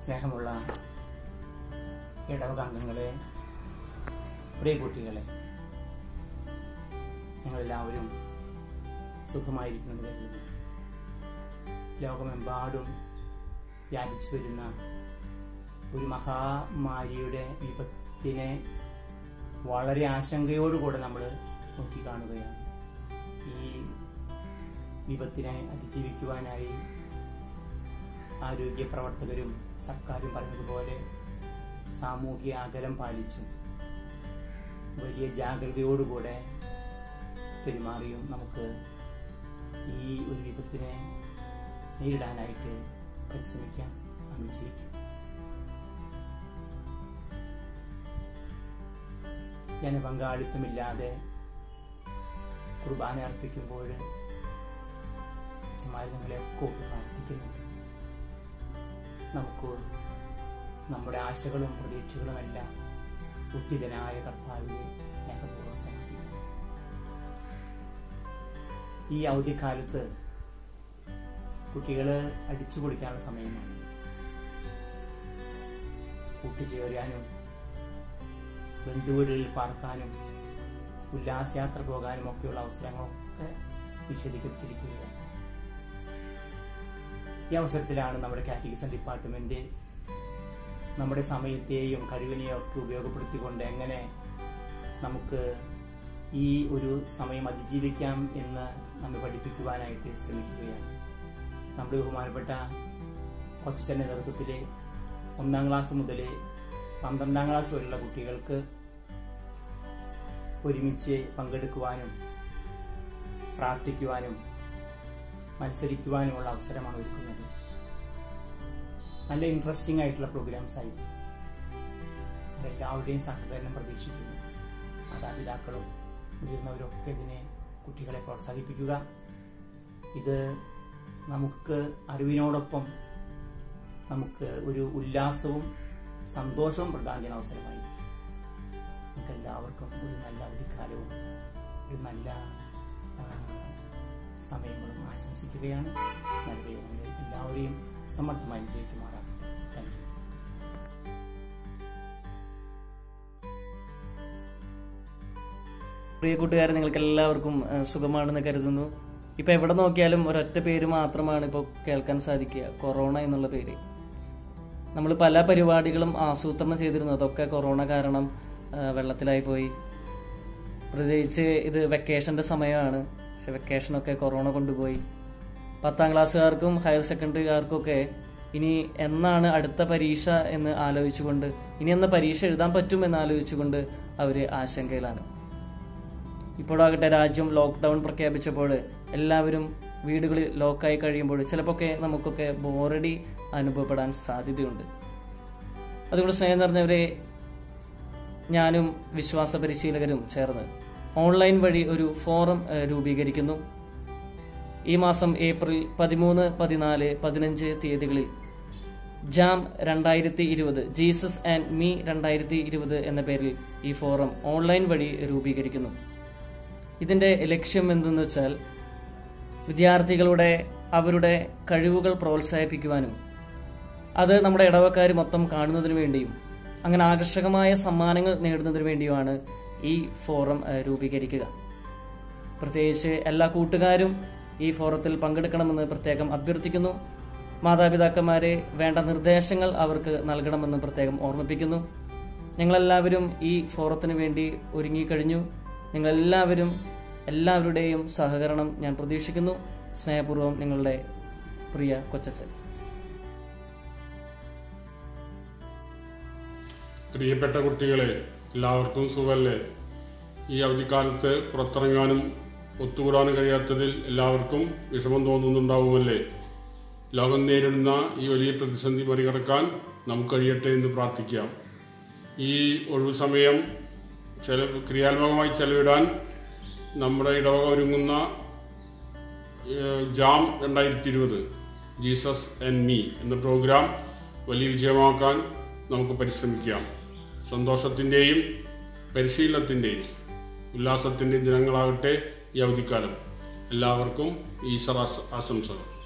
സ്നേഹമുള്ള ഇടവക അംഗങ്ങളെ പ്രിയ കുട്ടികളെ ഞങ്ങളെല്ലാവരും സുഖമായിരിക്കുന്നത് കരുതുന്നു ലോകമെമ്പാടും വ്യാപിച്ചു വരുന്ന ഒരു മഹാമാരിയുടെ വിപത്തിനെ വളരെ ആശങ്കയോടുകൂടെ നമ്മൾ നോക്കിക്കാണുകയാണ് ഈ വിപത്തിനെ അതിജീവിക്കുവാനായി ആരോഗ്യ പ്രവർത്തകരും സർക്കാരും പറഞ്ഞതുപോലെ സാമൂഹിക അകലം പാലിച്ചും വലിയ ജാഗ്രതയോടുകൂടെ പെരുമാറിയും നമുക്ക് ഈ ഒരു വിപത്തിനെ നേരിടാനായിട്ട് പരിശ്രമിക്കാം നാം വിജയിക്കും ജനപങ്കാളിത്തമില്ലാതെ കുർബാന അർപ്പിക്കുമ്പോൾ അച്ഛന്മാർ നിങ്ങളെയൊക്കെ ഓർത്ത് പ്രാർത്ഥിക്കുന്നുണ്ട് നമുക്ക് നമ്മുടെ ആശകളും പ്രതീക്ഷകളുമെല്ലാം ഉത്തിതനായ കർത്താവിനെ സ്നേഹപൂർവ്വം സമർപ്പിക്കാം ഈ അവധിക്കാലത്ത് കുട്ടികള് അടിച്ചു പൊളിക്കാനുള്ള സമയമാണ് കൂട്ടുചേരാനും ബന്ധുവീടുകളിൽ പാർക്കാനും ഉല്ലാസയാത്ര പോകാനും ഒക്കെയുള്ള അവസരങ്ങളൊക്കെ നിഷേധിക്കപ്പെട്ടിരിക്കുകയാണ് ഈ അവസരത്തിലാണ് നമ്മുടെ കാറ്റഗിസം ഡിപ്പാർട്ട്മെന്റ് നമ്മുടെ സമയത്തെയും കഴിവിനെയും ഒക്കെ ഉപയോഗപ്പെടുത്തിക്കൊണ്ട് എങ്ങനെ നമുക്ക് ഈ ഒരു സമയം അതിജീവിക്കാം എന്ന് നമ്മെ പഠിപ്പിക്കുവാനായിട്ട് ശ്രമിക്കുകയാണ് നമ്മുടെ ബഹുമാനപ്പെട്ട കൊച്ചന്റെ നേതൃത്വത്തിലെ ഒന്നാം ക്ലാസ് മുതൽ പന്ത്രണ്ടാം ക്ലാസ് വരെയുള്ള കുട്ടികൾക്ക് ഒരുമിച്ച് പങ്കെടുക്കുവാനും പ്രാർത്ഥിക്കുവാനും മത്സരിക്കുവാനുമുള്ള അവസരമാണ് ഒരുക്കുന്നത് നല്ല ഇൻട്രസ്റ്റിംഗ് ആയിട്ടുള്ള പ്രോഗ്രാംസ് ആയിരിക്കും എല്ലാവരുടെയും സഹകരണം പ്രതീക്ഷിക്കുന്നു മാതാപിതാക്കളും മുതിർന്നവരൊക്കെ ഇതിനെ കുട്ടികളെ പ്രോത്സാഹിപ്പിക്കുക ഇത് നമുക്ക് അറിവിനോടൊപ്പം നമുക്ക് ഒരു ഉല്ലാസവും സന്തോഷവും പ്രദാനം ചെയ്യുന്ന അവസരമായിരിക്കും നമുക്ക് എല്ലാവർക്കും ഒരു നല്ല അവധിക്കാലവും ഒരു നല്ല ആ, സമയങ്ങളും ആശംസിക്കുകയാണ് നല്ല ദൈവങ്ങളെ എല്ലാവരെയും സമർത്ഥമായി വിജയിക്ക് മാറാം താങ്ക് യു പ്രിയ കൂട്ടുകാരെ നിങ്ങൾക്ക് എല്ലാവർക്കും ഏഹ്, സുഖമാണെന്ന് കരുതുന്നു ഇപ്പൊ എവിടെ നോക്കിയാലും ഒരൊറ്റ പേര് മാത്രമാണ് ഇപ്പോൾ കേൾക്കാൻ സാധിക്കുക കൊറോണ എന്നുള്ള പേര് നമ്മൾ പല പരിപാടികളും ആസൂത്രണം ചെയ്തിരുന്നു അതൊക്കെ കൊറോണ കാരണം ഏഹ്, വെള്ളത്തിലായി പോയി പ്രത്യേകിച്ച് ഇത് വെക്കേഷന്റെ സമയമാണ് പക്ഷെ വെക്കേഷനൊക്കെ കൊറോണ കൊണ്ടുപോയി പത്താം ക്ലാസ്സുകാർക്കും ഹയർ സെക്കൻഡറിക്കാർക്കും ഒക്കെ ഇനി എന്നാണ് അടുത്ത പരീക്ഷ എന്ന് ആലോചിച്ചുകൊണ്ട് ഇനി എന്ന പരീക്ഷ എഴുതാൻ പറ്റും എന്ന് ആലോചിച്ചുകൊണ്ട് അവര് ആശങ്കയിലാണ് ഇപ്പോഴാകട്ടെ രാജ്യം ലോക്ക്ഡൌൺ പ്രഖ്യാപിച്ചപ്പോൾ എല്ലാവരും വീടുകളിൽ ലോക്കായി കഴിയുമ്പോൾ ചിലപ്പോൾ നമുക്കൊക്കെ ബോറടി അനുഭവപ്പെടാൻ സാധ്യതയുണ്ട് അതുകൊണ്ട് സ്നേഹം നിറഞ്ഞവരെ ഞാനും വിശ്വാസ പരിശീലകരും ചേർന്ന് ഓൺലൈൻ വഴി ഒരു ഫോറം ഏഹ്, രൂപീകരിക്കുന്നു ഈ മാസം ഏപ്രിൽ പതിമൂന്ന് പതിനാല് പതിനഞ്ച് തീയതികളിൽ ജാം രണ്ടായിരത്തി ഇരുപത് ജീസസ് ആൻഡ് മീ രണ്ടായിരത്തി ഇരുപത് എന്ന പേരിൽ ഈ ഫോറം ഓൺലൈൻ വഴി രൂപീകരിക്കുന്നു ഇതിന്റെ ലക്ഷ്യം എന്തെന്ന് വെച്ചാൽ വിദ്യാർത്ഥികളുടെ അവരുടെ കഴിവുകൾ പ്രോത്സാഹിപ്പിക്കുവാനും അത് നമ്മുടെ ഇടവക്കാർ മൊത്തം കാണുന്നതിനു വേണ്ടിയും അങ്ങനെ ആകർഷകമായ സമ്മാനങ്ങൾ നേടുന്നതിനു വേണ്ടിയുമാണ് ഈ ഫോറം ഏഹ്, രൂപീകരിക്കുക പ്രത്യേകിച്ച് എല്ലാ കൂട്ടുകാരും ഈ ഫോറത്തിൽ പങ്കെടുക്കണമെന്ന് പ്രത്യേകം അഭ്യർത്ഥിക്കുന്നു മാതാപിതാക്കന്മാരെ വേണ്ട നിർദ്ദേശങ്ങൾ അവർക്ക് നൽകണമെന്ന് പ്രത്യേകം ഓർമ്മിപ്പിക്കുന്നു ഞങ്ങളെല്ലാവരും ഈ ഫോറത്തിന് വേണ്ടി ഒരുങ്ങിക്കഴിഞ്ഞു നിങ്ങളെല്ലാവരും എല്ലാവരുടെയും സഹകരണം ഞാൻ പ്രതീക്ഷിക്കുന്നു സ്നേഹപൂർവ്വം നിങ്ങളുടെ പ്രിയ കൊച്ചച്ചൻ പ്രിയപ്പെട്ട കുട്ടികളെ എല്ലാവർക്കും സുഖമല്ലേ ഈ അവധിക്കാലത്ത് പുറത്തിറങ്ങാനും ഒത്തുകൂടാനും കഴിയാത്തതിൽ എല്ലാവർക്കും വിഷമം തോന്നുന്നുണ്ടാവുമല്ലേ ലോകം നേരിടുന്ന ഈ വലിയ പ്രതിസന്ധി മറികടക്കാൻ നമുക്ക് കഴിയട്ടെ എന്ന് പ്രാർത്ഥിക്കാം ഈ ഒഴിവു സമയം ചെല ക്രിയാത്മകമായി ചെലവിടാൻ നമ്മുടെ ഇടവക ഒരുങ്ങുന്ന ഏഹ്, ജാം രണ്ടായിരത്തി ഇരുപത് ജീസസ് ആൻഡ് മീ എന്ന പ്രോഗ്രാം വലിയ വിജയമാക്കാൻ നമുക്ക് പരിശ്രമിക്കാം സന്തോഷത്തിൻ്റെയും പരിശീലനത്തിൻ്റെയും ഉല്ലാസത്തിൻ്റെയും ദിനങ്ങളാകട്ടെ ഈ അവധിക്കാലം എല്ലാവർക്കും ഈശ്വര ആശംസകൾ